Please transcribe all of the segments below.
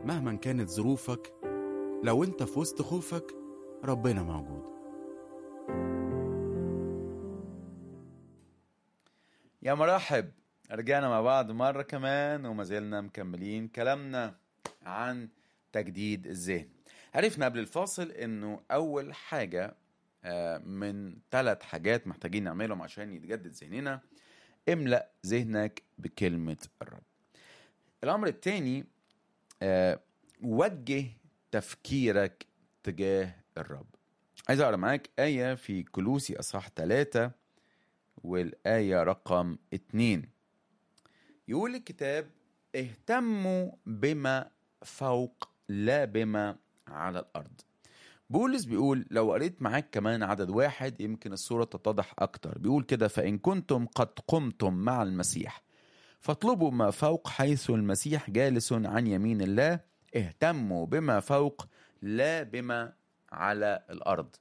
مهما كانت ظروفك لو انت في وسط خوفك ربنا موجود يا مرحب رجعنا مع بعض مرة كمان وما زلنا مكملين كلامنا عن تجديد الذهن عرفنا قبل الفاصل انه اول حاجة آه، من ثلاث حاجات محتاجين نعملهم عشان يتجدد ذهننا املأ ذهنك بكلمة الرب الامر الثاني وجه تفكيرك تجاه الرب عايز اقرا معاك آية في كلوسي اصحاح 3 والآية رقم اتنين يقول الكتاب اهتموا بما فوق لا بما على الأرض بولس بيقول لو قريت معاك كمان عدد واحد يمكن الصورة تتضح أكتر بيقول كده فإن كنتم قد قمتم مع المسيح فاطلبوا ما فوق حيث المسيح جالس عن يمين الله اهتموا بما فوق لا بما على الأرض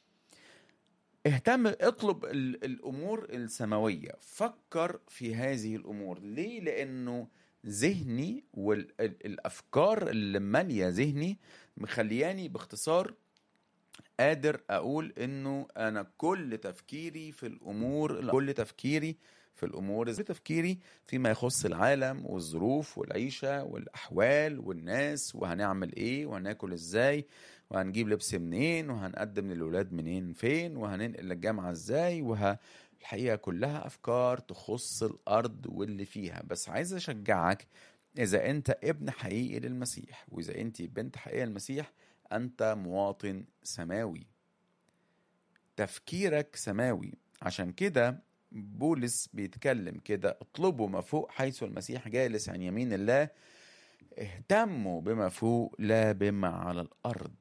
اهتم اطلب ال- الامور السماويه فكر في هذه الامور ليه لانه ذهني والافكار اللي ماليه ذهني مخلياني باختصار قادر اقول انه انا كل تفكيري في الامور كل تفكيري في الامور كل تفكيري فيما يخص العالم والظروف والعيشه والاحوال والناس وهنعمل ايه وهناكل ازاي وهنجيب لبس منين وهنقدم للولاد منين فين وهننقل الجامعه ازاي وه... الحقيقه كلها افكار تخص الارض واللي فيها بس عايز اشجعك اذا انت ابن حقيقي للمسيح واذا انت بنت حقيقيه للمسيح انت مواطن سماوي تفكيرك سماوي عشان كده بولس بيتكلم كده اطلبوا ما فوق حيث المسيح جالس عن يمين الله اهتموا بما فوق لا بما على الارض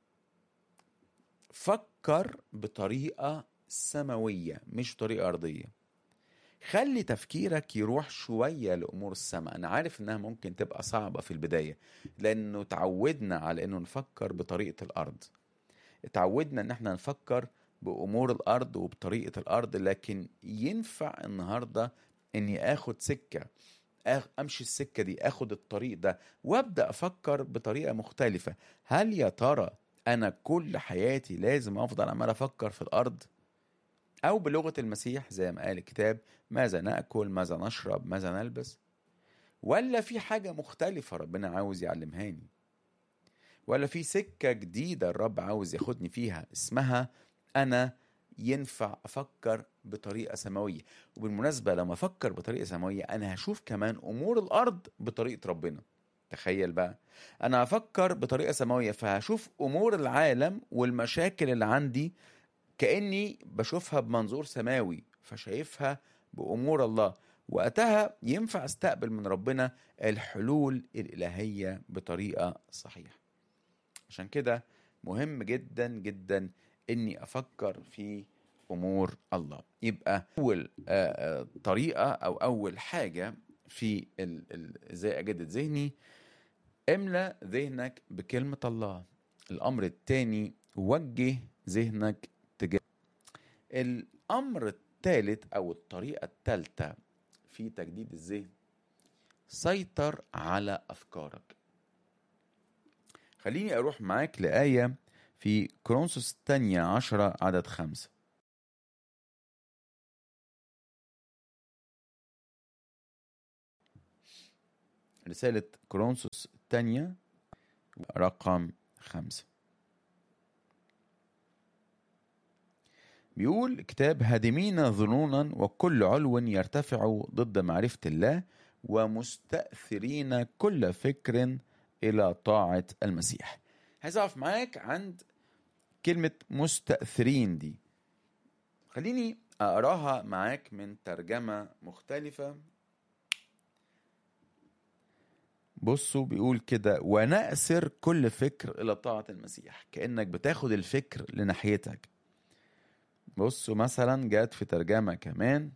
فكر بطريقه سماويه مش طريقه ارضيه خلي تفكيرك يروح شويه لامور السماء انا عارف انها ممكن تبقى صعبه في البدايه لانه تعودنا على انه نفكر بطريقه الارض اتعودنا ان احنا نفكر بامور الارض وبطريقه الارض لكن ينفع النهارده اني اخد سكه آخ- امشي السكه دي اخد الطريق ده وابدا افكر بطريقه مختلفه هل يا ترى انا كل حياتي لازم افضل عمال افكر في الارض او بلغه المسيح زي ما قال الكتاب ماذا ناكل ماذا نشرب ماذا نلبس ولا في حاجه مختلفه ربنا عاوز يعلمهاني ولا في سكه جديده الرب عاوز ياخدني فيها اسمها انا ينفع افكر بطريقه سماويه وبالمناسبه لما افكر بطريقه سماويه انا هشوف كمان امور الارض بطريقه ربنا تخيل بقى انا هفكر بطريقه سماويه فهشوف امور العالم والمشاكل اللي عندي كاني بشوفها بمنظور سماوي فشايفها بامور الله وقتها ينفع استقبل من ربنا الحلول الالهيه بطريقه صحيحه عشان كده مهم جدا جدا اني افكر في امور الله يبقى اول آه، آه، طريقه او اول حاجه في ال- ال- ازاي اجدد ذهني املا ذهنك بكلمه الله الامر الثاني وجه ذهنك تجاه الامر الثالث او الطريقه الثالثه في تجديد الذهن سيطر على افكارك خليني اروح معاك لايه في كرونسوس الثانية عشرة عدد خمسة رسالة كرونسوس الثانية رقم خمسة بيقول كتاب هادمين ظنونا وكل علو يرتفع ضد معرفة الله ومستأثرين كل فكر إلى طاعة المسيح عايز أقف معاك عند كلمة مستأثرين دي خليني أقراها معاك من ترجمة مختلفة بصوا بيقول كده ونأسر كل فكر إلى طاعة المسيح كأنك بتاخد الفكر لناحيتك بصوا مثلا جات في ترجمة كمان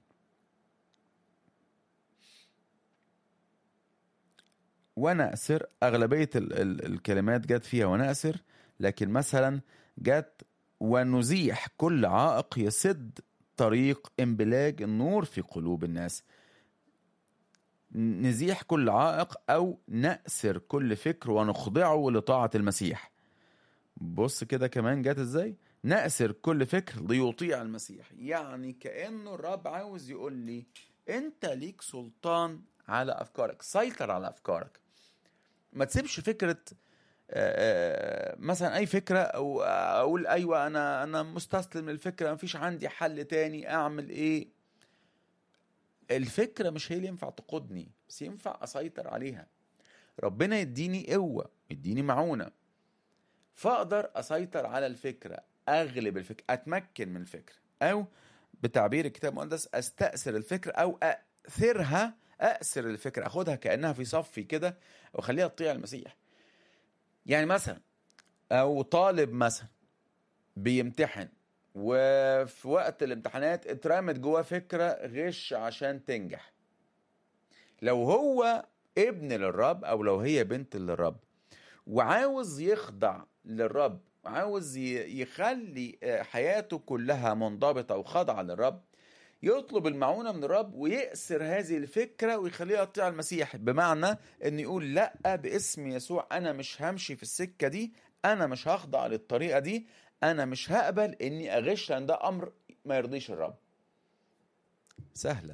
ونأسر أغلبية ال ال الكلمات جت فيها ونأسر لكن مثلا جت ونزيح كل عائق يسد طريق انبلاج النور في قلوب الناس نزيح كل عائق او نأسر كل فكر ونخضعه لطاعة المسيح بص كده كمان جات ازاي نأسر كل فكر ليطيع المسيح يعني كأنه الرب عاوز يقول لي انت ليك سلطان على افكارك سيطر على افكارك ما تسيبش فكرة آه، آه، مثلا اي فكرة او اقول ايوه انا انا مستسلم للفكرة مفيش عندي حل تاني اعمل ايه الفكرة مش هي اللي ينفع تقودني بس ينفع اسيطر عليها ربنا يديني قوة يديني معونة فاقدر اسيطر على الفكرة اغلب الفكرة اتمكن من الفكرة او بتعبير الكتاب المقدس استأثر الفكرة او اثرها أأسر الفكرة أخدها كأنها في صفي كده وأخليها تطيع المسيح يعني مثلا أو طالب مثلا بيمتحن وفي وقت الامتحانات اترمت جواه فكرة غش عشان تنجح لو هو ابن للرب أو لو هي بنت للرب وعاوز يخضع للرب عاوز ي- يخلي آه، حياته كلها منضبطة وخاضعة للرب يطلب المعونة من الرب ويأسر هذه الفكرة ويخليها تطيع المسيح بمعنى ان يقول لا باسم يسوع انا مش همشي في السكة دي انا مش هخضع للطريقة دي انا مش هقبل اني اغش لان ده امر ما يرضيش الرب سهلة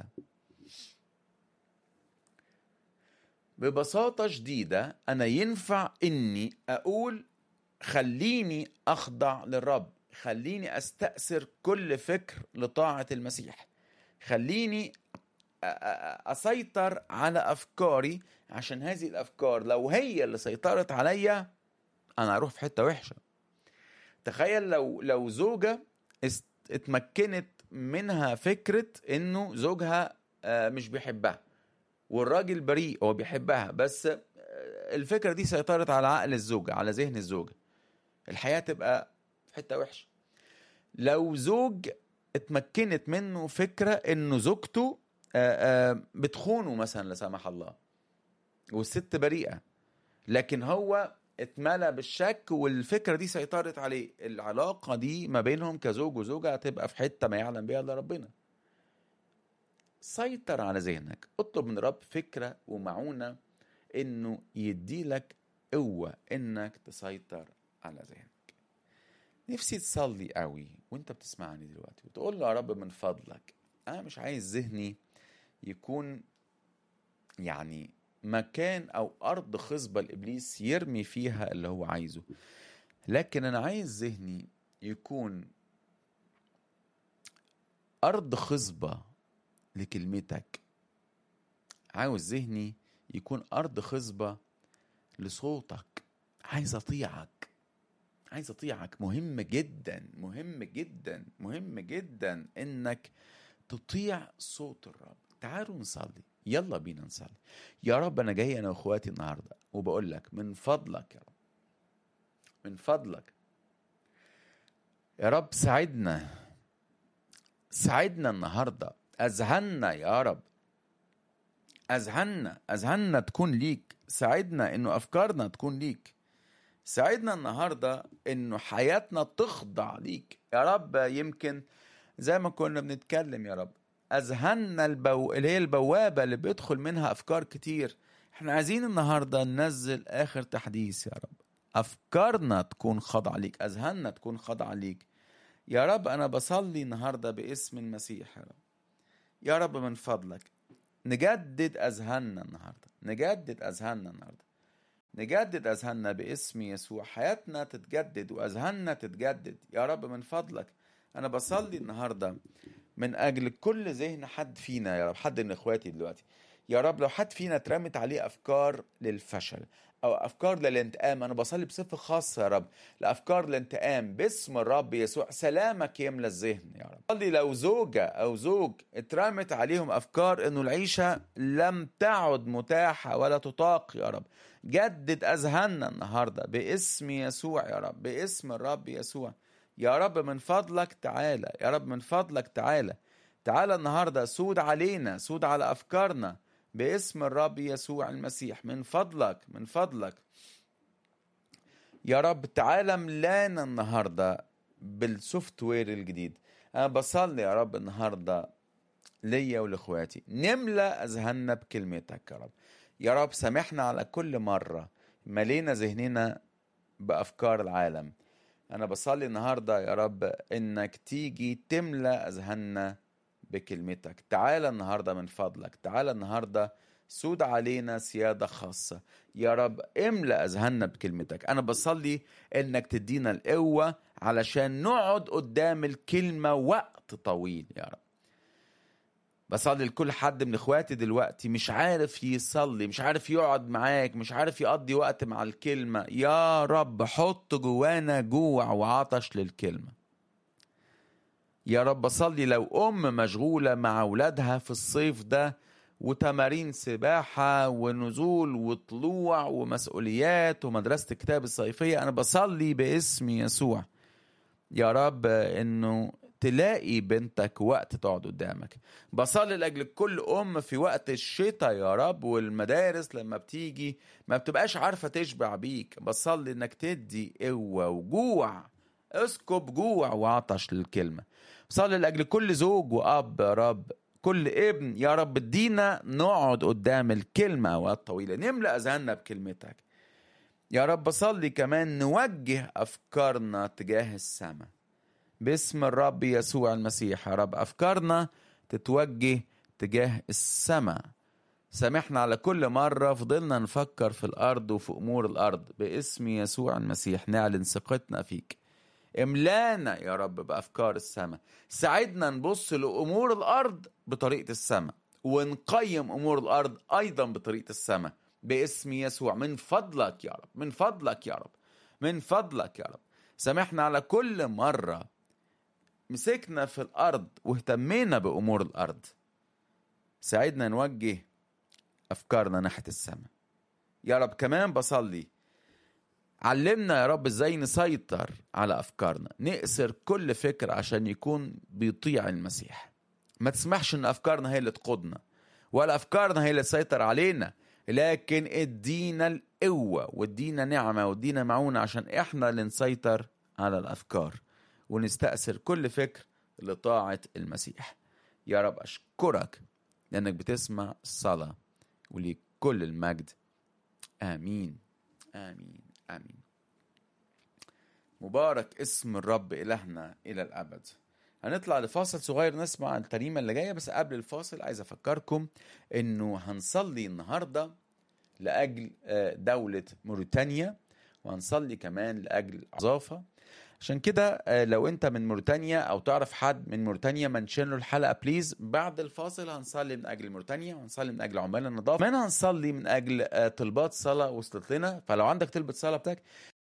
ببساطة شديدة انا ينفع اني اقول خليني اخضع للرب خليني استأثر كل فكر لطاعة المسيح خليني أ- أ- اسيطر على افكاري عشان هذه الافكار لو هي اللي سيطرت عليا انا اروح في حته وحشه تخيل لو لو زوجه است- اتمكنت منها فكره انه زوجها آه، مش بيحبها والراجل بريء هو بيحبها بس آه، الفكره دي سيطرت على عقل الزوجه على ذهن الزوجه الحياه تبقى في حته وحشه لو زوج اتمكنت منه فكره انه زوجته آه، آه، بتخونه مثلا لا سمح الله والست بريئه لكن هو اتملى بالشك والفكره دي سيطرت عليه العلاقه دي ما بينهم كزوج وزوجه هتبقى في حته ما يعلم بها الا ربنا سيطر على ذهنك اطلب من رب فكره ومعونه انه يديلك قوه انك تسيطر على ذهنك نفسي تصلي قوي وانت بتسمعني دلوقتي وتقول له يا رب من فضلك انا مش عايز ذهني يكون يعني مكان او ارض خصبه لابليس يرمي فيها اللي هو عايزه لكن انا عايز ذهني يكون ارض خصبه لكلمتك عاوز ذهني يكون ارض خصبه لصوتك عايز اطيعك عايز اطيعك مهم جدا مهم جدا مهم جدا انك تطيع صوت الرب تعالوا نصلي يلا بينا نصلي يا رب انا جاي انا واخواتي النهارده وبقول لك من فضلك يا رب من فضلك يا رب ساعدنا ساعدنا النهارده اذهلنا يا رب اذهلنا اذهلنا تكون ليك ساعدنا انه افكارنا تكون ليك ساعدنا النهارده انه حياتنا تخضع ليك يا رب يمكن زي ما كنا بنتكلم يا رب اذهلنا البو... اللي هي البوابه اللي بيدخل منها افكار كتير احنا عايزين النهارده ننزل اخر تحديث يا رب افكارنا تكون خاضعه ليك اذهاننا تكون خاضعه ليك يا رب انا بصلي النهارده باسم المسيح يا رب يا رب من فضلك نجدد اذهاننا النهارده نجدد اذهاننا النهارده نجدد اذهاننا باسم يسوع حياتنا تتجدد واذهاننا تتجدد يا رب من فضلك انا بصلي النهارده من اجل كل ذهن حد فينا يا رب حد من اخواتي دلوقتي يا رب لو حد فينا اترمت عليه افكار للفشل او افكار للانتقام انا بصلي بصفه خاصه يا رب لافكار الانتقام باسم الرب يسوع سلامك يملى الذهن يا رب بصلي لو زوجه او زوج اترمت عليهم افكار انه العيشه لم تعد متاحه ولا تطاق يا رب جدد اذهاننا النهارده باسم يسوع يا رب باسم الرب يسوع يا رب من فضلك تعالى يا رب من فضلك تعالى تعالى النهارده سود علينا سود على افكارنا باسم الرب يسوع المسيح من فضلك من فضلك يا رب تعالى ملانا النهارده بالسوفت وير الجديد انا بصلي يا رب النهارده ليا ولاخواتي نملى اذهاننا بكلمتك يا رب يا رب سامحنا على كل مره ملينا ذهننا بافكار العالم انا بصلي النهارده يا رب انك تيجي تملى اذهاننا بكلمتك تعالى النهارده من فضلك تعالى النهارده سود علينا سيادة خاصة يا رب املأ أذهاننا بكلمتك أنا بصلي إنك تدينا القوة علشان نقعد قدام الكلمة وقت طويل يا رب بصلي لكل حد من اخواتي دلوقتي مش عارف يصلي مش عارف يقعد معاك مش عارف يقضي وقت مع الكلمة يا رب حط جوانا جوع وعطش للكلمة يا رب بصلي لو أم مشغولة مع أولادها في الصيف ده وتمارين سباحة ونزول وطلوع ومسؤوليات ومدرسة الكتاب الصيفية أنا بصلي باسم يسوع يا رب إنه تلاقي بنتك وقت تقعد قدامك بصلي لاجل كل ام في وقت الشتاء يا رب والمدارس لما بتيجي ما بتبقاش عارفه تشبع بيك بصلي انك تدي قوه وجوع اسكب جوع وعطش للكلمه بصلي لاجل كل زوج واب يا رب كل ابن يا رب ادينا نقعد قدام الكلمه اوقات طويله نملا اذهاننا بكلمتك يا رب بصلي كمان نوجه افكارنا تجاه السماء باسم الرب يسوع المسيح يا رب أفكارنا تتوجه تجاه السماء سامحنا على كل مرة فضلنا نفكر في الأرض وفي أمور الأرض باسم يسوع المسيح نعلن ثقتنا فيك املانا يا رب بأفكار السماء ساعدنا نبص لأمور الأرض بطريقة السماء ونقيم أمور الأرض أيضا بطريقة السماء باسم يسوع من فضلك يا رب من فضلك يا رب من فضلك يا رب سامحنا على كل مرة مسكنا في الأرض واهتمينا بأمور الأرض ساعدنا نوجه أفكارنا ناحية السماء يا رب كمان بصلي علمنا يا رب ازاي نسيطر على أفكارنا نأسر كل فكر عشان يكون بيطيع المسيح ما تسمحش ان أفكارنا هي اللي تقودنا ولا أفكارنا هي اللي تسيطر علينا لكن ادينا القوة وادينا نعمة وادينا معونة عشان احنا اللي نسيطر على الأفكار ونستأثر كل فكر لطاعة المسيح يا رب أشكرك لأنك بتسمع الصلاة وليك كل المجد آمين آمين آمين مبارك اسم الرب إلهنا إلى الأبد هنطلع لفاصل صغير نسمع التريمة اللي جاية بس قبل الفاصل عايز أفكركم إنه هنصلي النهاردة لأجل دولة موريتانيا وهنصلي كمان لأجل عظافة عشان كده لو انت من موريتانيا او تعرف حد من موريتانيا منشن له الحلقه بليز بعد الفاصل هنصلي من اجل موريتانيا وهنصلي من اجل عمال النظافه كمان هنصلي من اجل طلبات صلاه وصلت لنا فلو عندك طلبه صلاه بتاعك